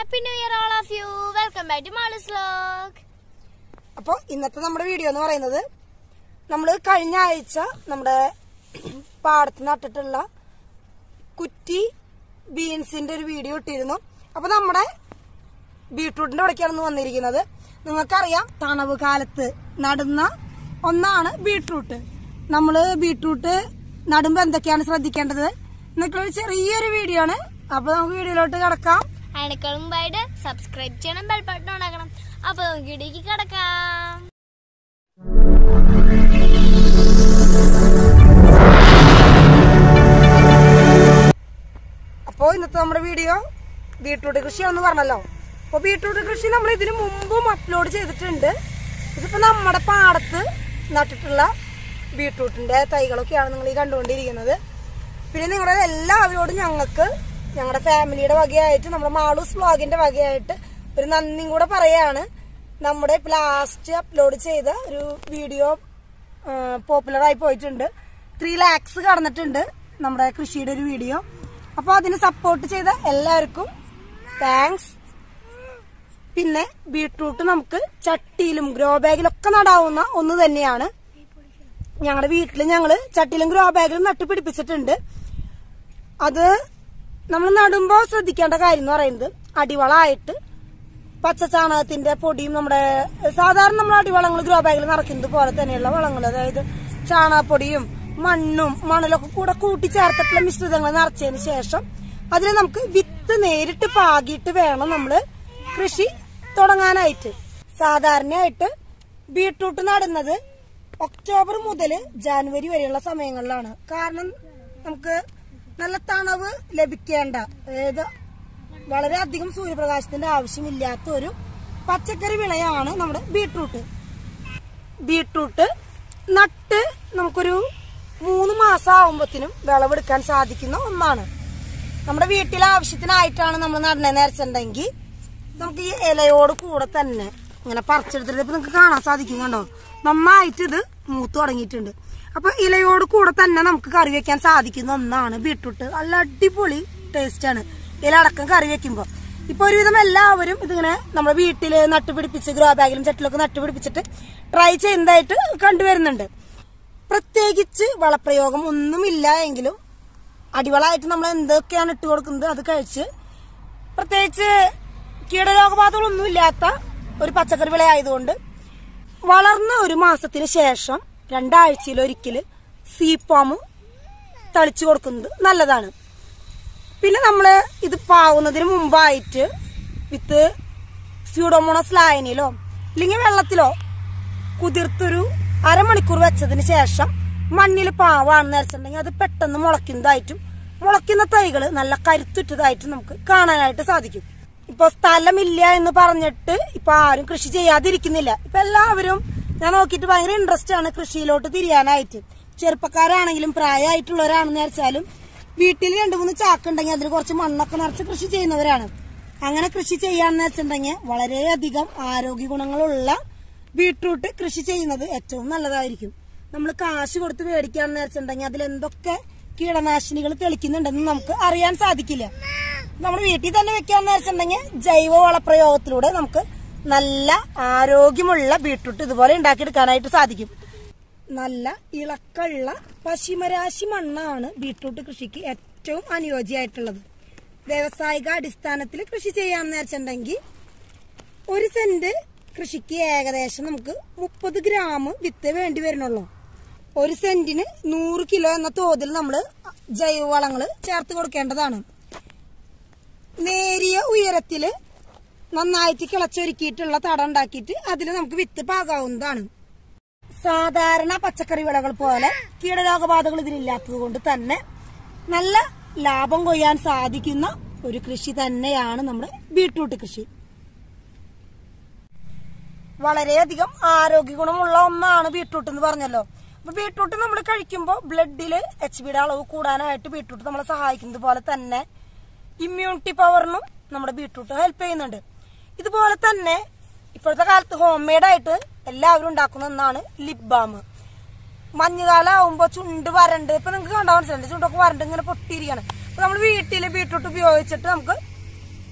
Happy new year all of you welcome back to Malu's vlog അപ്പോൾ ഇന്നത്തെ നമ്മുടെ video എന്ന് പറയുന്നത് നമ്മൾ കഴിഞ്ഞ ആഴ്ച നമ്മുടെ പാടത്ത് നട്ടിട്ടുള്ള കുറ്റി ബീൻസിന്റെ ഒരു വീഡിയോ ഇട്ടിരുന്നു അപ്പൊ നമ്മുടെ ബീട്രൂട്ടിന്റെ ഇവിടേക്കാണ് ഇന്ന് വന്നിരിക്കുന്നത് നിങ്ങൾക്കറിയാം തണവ് കാലത്ത് നടുന്ന ഒന്നാണ് ബീട്രൂട്ട് നമ്മള് ബീട്രൂട്ട് നടുമ്പോ എന്തൊക്കെയാണ് ശ്രദ്ധിക്കേണ്ടത് എന്നൊക്കെയുള്ള ഒരു ചെറിയൊരു വീഡിയോ ആണ് അപ്പൊ നമുക്ക് വീഡിയോയിലോട്ട് കിടക്കാം അതിനേക്കാളും മുമ്പായിട്ട് സബ്സ്ക്രൈബ് ചെയ്യണം ബെൽ ബട്ടൺ ഉണ്ടാക്കണം അപ്പൊ നമുക്ക് ഇടയ്ക്ക് കിടക്കാം അപ്പോൾ ഇന്നത്തെ നമ്മുടെ വീഡിയോ ബീട്രൂട്ട് കൃഷിയാണെന്ന് പറഞ്ഞല്ലോ അപ്പോൾ ബീട്രൂട്ട് കൃഷി നമ്മൾ ഇതിനു മുമ്പും അപ്ലോഡ് ചെയ്തിട്ടുണ്ട് ഇതിപ്പോ നമ്മുടെ പാടത്ത് നട്ടിട്ടുള്ള ബീട്രൂട്ടിന്റെ തൈകളൊക്കെയാണ് നിങ്ങൾ ഈ കണ്ടുകൊണ്ടിരിക്കുന്നത് പിന്നെ നിങ്ങളുടെ എല്ലാവരോടും ഞങ്ങൾക്ക് ഞങ്ങളുടെ ഫാമിലിയുടെ വകയായിട്ട് നമ്മുടെ മാളൂസ് വ്ളോഗിന്റെ വകയായിട്ട് ഒരു നന്ദിയും കൂടെ പറയാണ് നമ്മുടെ ലാസ്റ്റ് അപ്ലോഡ് ചെയ്ത ഒരു വീഡിയോ പോപ്പുലർ ആയി പോയിട്ടുണ്ട് ത്രീ ലാക്സ് കടന്നിട്ടുണ്ട് നമ്മുടെ കൃഷിയുടെ ഒരു വീഡിയോ അപ്പോൾ അതിന് സപ്പോർട്ട് ചെയ്ത എല്ലാവർക്കും താങ്ക്സ് പിന്നെ ബീട്രൂട്ട് നമുക്ക് ചട്ടിയിലും ഗ്രോ ബാഗിലൊക്കെ നടാവുന്ന ഒന്ന് തന്നെയാണ് ഞങ്ങളുടെ വീട്ടിൽ ഞങ്ങള് ചട്ടിയിലും ഗ്രോ ബാഗിലും നട്ടു പിടിപ്പിച്ചിട്ടുണ്ട് അത് നമ്മൾ നടുമ്പോൾ ശ്രദ്ധിക്കേണ്ട കാര്യം എന്ന് പറയുന്നത് അടിവളമായിട്ട് പച്ച ചാണകത്തിന്റെ പൊടിയും നമ്മുടെ സാധാരണ നമ്മൾ അടിവളങ്ങൾ ഗ്രോ ബാഗിൽ നിറയ്ക്കുന്നത് പോലെ തന്നെയുള്ള വളങ്ങൾ അതായത് ചാണകപ്പൊടിയും മണ്ണും മണലൊക്കെ കൂടെ കൂട്ടിച്ചേർത്തിട്ടുള്ള മിശ്രിതങ്ങൾ നിറച്ചതിന് ശേഷം അതിൽ നമുക്ക് വിത്ത് നേരിട്ട് പാകിയിട്ട് വേണം നമ്മൾ കൃഷി തുടങ്ങാനായിട്ട് സാധാരണയായിട്ട് ബീട്രൂട്ട് നടുന്നത് ഒക്ടോബർ മുതൽ ജാനുവരി വരെയുള്ള സമയങ്ങളിലാണ് കാരണം നമുക്ക് നല്ല തണവ് ലഭിക്കേണ്ട അതായത് വളരെയധികം സൂര്യപ്രകാശത്തിന്റെ ആവശ്യമില്ലാത്ത ഒരു പച്ചക്കറി വിളയാണ് നമ്മുടെ ബീട്രൂട്ട് ബീട്രൂട്ട് നട്ട് നമുക്കൊരു മൂന്ന് മാസം ആവുമ്പത്തിനും വിളവെടുക്കാൻ സാധിക്കുന്ന ഒന്നാണ് നമ്മുടെ വീട്ടിലെ ആവശ്യത്തിനായിട്ടാണ് നമ്മൾ നടണേന്ന് വെച്ചിട്ടുണ്ടെങ്കിൽ നമുക്ക് ഈ ഇലയോട് കൂടെ തന്നെ ഇങ്ങനെ പറിച്ചെടുത്തിട്ട് ഇപ്പൊ നിങ്ങൾക്ക് കാണാൻ സാധിക്കും കണ്ടോ നന്നായിട്ട് ഇത് മൂത്ത് തുടങ്ങിയിട്ടുണ്ട് അപ്പൊ ഇലയോട് കൂടെ തന്നെ നമുക്ക് കറി വെക്കാൻ സാധിക്കുന്ന ഒന്നാണ് ബീട്രൂട്ട് നല്ല അടിപൊളി ടേസ്റ്റ് ആണ് ഇല അടക്കം കറി വെക്കുമ്പോൾ ഇപ്പൊ ഒരുവിധം എല്ലാവരും ഇതിങ്ങനെ നമ്മുടെ വീട്ടില് നട്ടുപിടിപ്പിച്ച് ഗ്രോ ബാഗിലും ചട്ടിലൊക്കെ നട്ടുപിടിപ്പിച്ചിട്ട് ട്രൈ ചെയ്യുന്നതായിട്ട് കണ്ടുവരുന്നുണ്ട് പ്രത്യേകിച്ച് വളപ്രയോഗം ഒന്നുമില്ല എങ്കിലും അടിവളമായിട്ട് നമ്മൾ എന്തൊക്കെയാണ് ഇട്ട് കൊടുക്കുന്നത് അത് കഴിച്ച് പ്രത്യേകിച്ച് കീടരോഗബാധകളൊന്നും ഇല്ലാത്ത ഒരു പച്ചക്കറി വിള ആയതുകൊണ്ട് വളർന്ന ഒരു മാസത്തിന് ശേഷം രണ്ടാഴ്ചയിൽ ഒരിക്കൽ സീപ്പാമ് തളിച്ചു കൊടുക്കുന്നത് നല്ലതാണ് പിന്നെ നമ്മൾ ഇത് പാവുന്നതിന് മുമ്പായിട്ട് വിത്ത് സ്യൂഡോമോണസ് ലായനിയിലോ അല്ലെങ്കിൽ വെള്ളത്തിലോ കുതിർത്തൊരു അരമണിക്കൂർ വെച്ചതിന് ശേഷം മണ്ണിൽ പാവാണെന്ന് വെച്ചിട്ടുണ്ടെങ്കിൽ അത് പെട്ടെന്ന് മുളയ്ക്കുന്നതായിട്ടും മുളയ്ക്കുന്ന തൈകൾ നല്ല കരുത്തുറ്റതായിട്ടും നമുക്ക് കാണാനായിട്ട് സാധിക്കും ഇപ്പൊ സ്ഥലമില്ല എന്ന് പറഞ്ഞിട്ട് ഇപ്പൊ ആരും കൃഷി ചെയ്യാതിരിക്കുന്നില്ല ഇപ്പൊ എല്ലാവരും ഞാൻ നോക്കിയിട്ട് ഭയങ്കര ഇൻട്രസ്റ്റ് ആണ് കൃഷിയിലോട്ട് തിരിയാനായിട്ട് ചെറുപ്പക്കാരാണെങ്കിലും പ്രായമായിട്ടുള്ളവരാണെന്ന് വെച്ചാലും വീട്ടിൽ രണ്ടു മൂന്ന് ചാക്കുണ്ടെങ്കിൽ അതിൽ കുറച്ച് മണ്ണൊക്കെ നിറച്ച് കൃഷി ചെയ്യുന്നവരാണ് അങ്ങനെ കൃഷി ചെയ്യാന്ന് വെച്ചിട്ടുണ്ടെങ്കിൽ വളരെയധികം ആരോഗ്യ ഗുണങ്ങളുള്ള ബീട്രൂട്ട് കൃഷി ചെയ്യുന്നത് ഏറ്റവും നല്ലതായിരിക്കും നമ്മൾ കാശ് കൊടുത്ത് മേടിക്കാന്ന് വെച്ചിട്ടുണ്ടെങ്കിൽ അതിൽ എന്തൊക്കെ കീടനാശിനികൾ തെളിക്കുന്നുണ്ടെന്ന് നമുക്ക് അറിയാൻ സാധിക്കില്ല നമ്മൾ വീട്ടിൽ തന്നെ വെക്കാന്ന് വെച്ചിട്ടുണ്ടെങ്കിൽ ജൈവ വളപ്രയോഗത്തിലൂടെ നമുക്ക് നല്ല ആരോഗ്യമുള്ള ബീട്രൂട്ട് ഇതുപോലെ ഉണ്ടാക്കിയെടുക്കാനായിട്ട് സാധിക്കും നല്ല ഇളക്കമുള്ള പശിമരാശി മണ്ണാണ് ബീട്രൂട്ട് കൃഷിക്ക് ഏറ്റവും അനുയോജ്യമായിട്ടുള്ളത് വ്യാവസായിക അടിസ്ഥാനത്തിൽ കൃഷി ചെയ്യാന്ന് വെച്ചിട്ടുണ്ടെങ്കിൽ ഒരു സെന്റ് കൃഷിക്ക് ഏകദേശം നമുക്ക് മുപ്പത് ഗ്രാം വിത്ത് വേണ്ടി വരുന്നുള്ളൂ ഒരു സെന്റിന് നൂറ് കിലോ എന്ന തോതിൽ നമ്മൾ ജൈവവളങ്ങൾ ചേർത്ത് കൊടുക്കേണ്ടതാണ് നേരിയ ഉയരത്തില് നന്നായിട്ട് കിളച്ചൊരുക്കിയിട്ടുള്ള തട ഉണ്ടാക്കിയിട്ട് അതിൽ നമുക്ക് വിത്ത് പാകാവുന്നതാണ് സാധാരണ പച്ചക്കറി വിളകൾ പോലെ കീടരോഗബാധകൾ ഇതിലില്ലാത്തത് കൊണ്ട് തന്നെ നല്ല ലാഭം കൊയ്യാൻ സാധിക്കുന്ന ഒരു കൃഷി തന്നെയാണ് നമ്മുടെ ബീട്രൂട്ട് കൃഷി വളരെയധികം ആരോഗ്യ ഗുണമുള്ള ഒന്നാണ് ബീട്രൂട്ട് എന്ന് പറഞ്ഞല്ലോ അപ്പൊ ബീട്രൂട്ട് നമ്മൾ കഴിക്കുമ്പോൾ ബ്ലഡില് എച്ച് ബിയുടെ അളവ് കൂടാനായിട്ട് ബീട്രൂട്ട് നമ്മളെ സഹായിക്കുന്നത് പോലെ തന്നെ ഇമ്മ്യൂണിറ്റി പവറിനും നമ്മുടെ ബീട്രൂട്ട് ഹെൽപ്പ് ചെയ്യുന്നുണ്ട് ഇതുപോലെ തന്നെ ഇപ്പോഴത്തെ കാലത്ത് ഹോം മെയ്ഡ് ആയിട്ട് എല്ലാവരും ഉണ്ടാക്കുന്ന ഒന്നാണ് ലിപ് ബാം മഞ്ഞുകാലം ആവുമ്പോ ചുണ്ട് വരണ്ട് ഇപ്പൊ നിങ്ങൾക്ക് കണ്ടാൽ മനസ്സിലുണ്ട് ചുണ്ടൊക്കെ വരണ്ട് ഇങ്ങനെ പൊട്ടിയിരിക്കുകയാണ് അപ്പൊ നമ്മൾ വീട്ടിൽ ബീട്രൂട്ട് ഉപയോഗിച്ചിട്ട് നമുക്ക്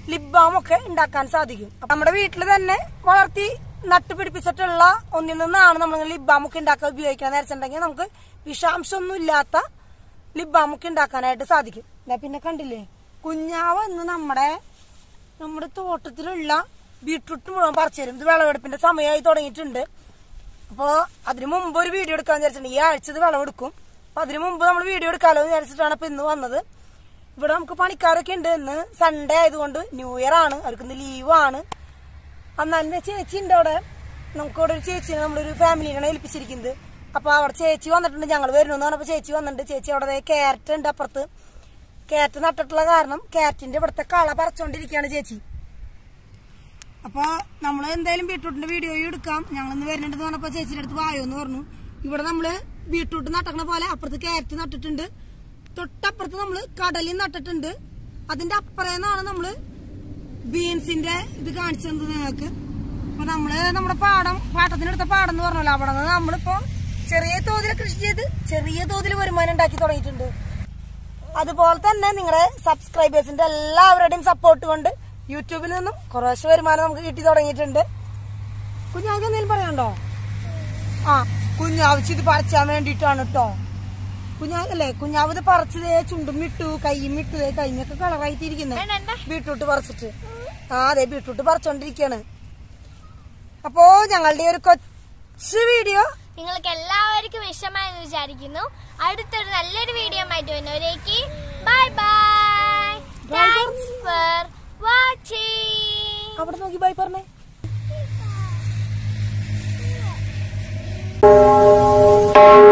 ലിപ് ബാം ഒക്കെ ഉണ്ടാക്കാൻ സാധിക്കും അപ്പൊ നമ്മുടെ വീട്ടിൽ തന്നെ വളർത്തി നട്ടുപിടിപ്പിച്ചിട്ടുള്ള ഒന്നിൽ നിന്നാണ് നമ്മൾ ലിപ് ബാം ഒക്കെ ഉണ്ടാക്കാൻ ഉപയോഗിക്കാൻ നേരിച്ചിട്ടുണ്ടെങ്കിൽ നമുക്ക് വിഷാംശമൊന്നും ഇല്ലാത്ത ലിപ് ബാം ഒക്കെ ഉണ്ടാക്കാനായിട്ട് സാധിക്കും ദാ പിന്നെ കണ്ടില്ലേ കുഞ്ഞാവ് എന്ന് നമ്മുടെ നമ്മുടെ തോട്ടത്തിലുള്ള ബീട്രൂട്ട് മുഴുവൻ പറിച്ചു തരും ഇത് വിളവെടുപ്പിന്റെ സമയമായി തുടങ്ങിയിട്ടുണ്ട് അപ്പോ അതിനു മുമ്പ് ഒരു വീഡിയോ എടുക്കാൻ വിചാരിച്ചിട്ടുണ്ട് ഈ ആഴ്ച ഇത് വിളവെടുക്കും അപ്പൊ അതിനു മുമ്പ് നമ്മൾ വീഡിയോ എടുക്കാലോ എന്ന് വിചാരിച്ചിട്ടാണ് ഇപ്പൊ ഇന്ന് വന്നത് ഇവിടെ നമുക്ക് പണിക്കാരൊക്കെ ഉണ്ട് ഇന്ന് സൺഡേ ആയതുകൊണ്ട് ന്യൂ ഇയർ ആണ് അവർക്ക് ഇന്ന് ലീവ് ആണ് അന്നാലിന്റെ ചേച്ചി ഉണ്ട് അവിടെ നമുക്ക് ഇവിടെ ഒരു ചേച്ചിനെ നമ്മളൊരു ഫാമിലിനെ ഏൽപ്പിച്ചിരിക്കുന്നത് അപ്പൊ അവിടെ ചേച്ചി വന്നിട്ടുണ്ട് ഞങ്ങൾ വരുന്നു പറഞ്ഞപ്പോ ചേച്ചി വന്നിട്ടുണ്ട് ചേച്ചി അവിടെ ക്യാരറ്റ് ഉണ്ട് അപ്പുറത്ത് ക്യാരറ്റ് നട്ടിട്ടുള്ള കാരണം ക്യാരറ്റിന്റെ ഇവിടുത്തെ കള പറിച്ചോണ്ടിരിക്കുകയാണ് ചേച്ചി അപ്പൊ നമ്മൾ എന്തായാലും ബീട്രൂട്ടിന്റെ വീഡിയോ എടുക്കാം ഞങ്ങൾ ഇന്ന് വരുന്നുണ്ടെന്ന് പറഞ്ഞപ്പോ ചേച്ചിയുടെ അടുത്ത് വായോ എന്ന് പറഞ്ഞു ഇവിടെ നമ്മള് ബീട്രൂട്ട് നട്ടക്കണ പോലെ അപ്പുറത്ത് ക്യാരറ്റ് നട്ടിട്ടുണ്ട് തൊട്ടപ്പുറത്ത് നമ്മള് കടലിൽ നട്ടിട്ടുണ്ട് അതിന്റെ അപ്പുറേന്നാണ് നമ്മള് ബീൻസിന്റെ ഇത് കാണിച്ചു തന്നത് നിങ്ങൾക്ക് അപ്പൊ നമ്മള് നമ്മുടെ പാടം പാട്ടത്തിനെടുത്ത പാടം എന്ന് പറഞ്ഞല്ലോ അവിടെ നിന്ന് നമ്മളിപ്പോ ചെറിയ തോതിൽ കൃഷി ചെയ്ത് ചെറിയ തോതിൽ വരുമാനം ഉണ്ടാക്കി തുടങ്ങിയിട്ടുണ്ട് അതുപോലെ തന്നെ നിങ്ങളുടെ സബ്സ്ക്രൈബേഴ്സിന്റെ എല്ലാവരുടെയും സപ്പോർട്ട് കൊണ്ട് യൂട്യൂബിൽ നിന്നും കുറേശ്ശെ വരുമാനം നമുക്ക് കിട്ടി തുടങ്ങിയിട്ടുണ്ട് കുഞ്ഞാവ് എന്തെങ്കിലും പറയാനുണ്ടോ ആ കുഞ്ഞാവ് ഇത് പറിച്ചാൻ വേണ്ടിയിട്ടാണ് കേട്ടോ കുഞ്ഞാവല്ലേ കുഞ്ഞാവ് ഇത് പറിച്ചതേ ചുണ്ടും ഇട്ടു കൈയും ഇട്ടു ദേ കൈമൊക്കെ കളറായിട്ടിരിക്കുന്നത് വേണ്ട, വേണ്ട. ബീട്രൂട്ട് പറിച്ചിട്ട് ആ അതെ ബീട്രൂട്ട് പറിച്ചോണ്ടിരിക്കാണ് അപ്പോ ഞങ്ങളുടെ ഈ ഒരു കൊച്ചു വീഡിയോ നിങ്ങൾക്ക് എല്ലാവർക്കും ഇഷ്ടമായെന്ന് വിചാരിക്കുന്നു അടുത്തൊരു നല്ലൊരു വീഡിയോ ആയിട്ട് വരുന്നവരേക്ക് bye bye thanks for watching അവിടെ നോക്കി ബൈ പറഞ്ഞേ ബൈ